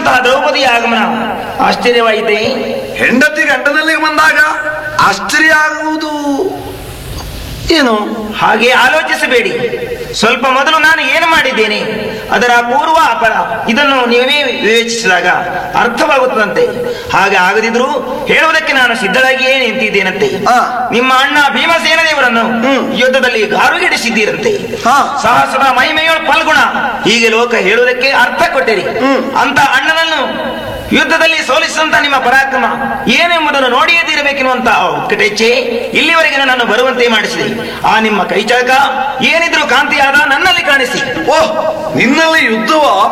ನಿರೀಕ್ಷಿಸಿದಂತಹ ದ್ರೌಪದಿಯ ಆಗಮನ ಆಶ್ಚರ್ಯವಾಯಿತೆ ಹೆಂಡತಿ ಗಂಡನಲ್ಲಿ ಬಂದಾಗ ಆಶ್ಚರ್ಯ ಆಗುವುದು ಏನು ಹಾಗೆ ಆಲೋಚಿಸಬೇಡಿ ಸ್ವಲ್ಪ ಮೊದಲು ನಾನು ಏನು ಮಾಡಿದ್ದೇನೆ ಅದರ ಪೂರ್ವ ಅಪರ ಇದನ್ನು ನೀವೇ ವಿವೇಚಿಸಿದಾಗ ಅರ್ಥವಾಗುತ್ತದಂತೆ ಹಾಗೆ ಆಗದಿದ್ರೂ ಹೇಳುವುದಕ್ಕೆ ನಾನು ಸಿದ್ಧರಾಗಿಯೇ ನಿಂತಿದ್ದೇನಂತೆ ಆ. ನಿಮ್ಮ ಅಣ್ಣ ಭೀಮಸೇನ ದೇವರನ್ನು ಹ್ಮ್. ಯುದ್ಧದಲ್ಲಿ ಗಾರುಗೆಡಿಸಿದ್ದೀರಂತೆ ಹಾ. ಸಹಸ್ರ ಮಹಿಮೆಯೋ ಫಲ್ಗುಣ ಹೀಗೆ ಲೋಕ ಹೇಳುವುದಕ್ಕೆ ಅರ್ಥ ಕೊಟ್ಟಿರಿ ಹ್ಮ್. ಅಂತ ಅಣ್ಣನನ್ನು ಯುದ್ಧದಲ್ಲಿ ಸೋಲಿಸಿದಂತ ನಿಮ್ಮ ಪರಾಕ್ರಮ ಏನೆಂಬುದನ್ನು ನೋಡಿಯೇ ತೀರಬೇಕೆನ್ನುವಂತ ಉತ್ಕಟೇಚ್ಛೆ ಇಲ್ಲಿವರೆಗೆ ನನ್ನನ್ನು ಬರುವಂತೆ ಮಾಡಿಸಿದೆ ಆ ನಿಮ್ಮ ಕೈಚಳಕ ಏನಿದ್ರು ಕಾಂತಿಯಾದ ನನ್ನಲ್ಲಿ ಕಾಣಿಸಿ ಓಹ್ ನಿನ್ನಲ್ಲಿ ಯುದ್ಧವ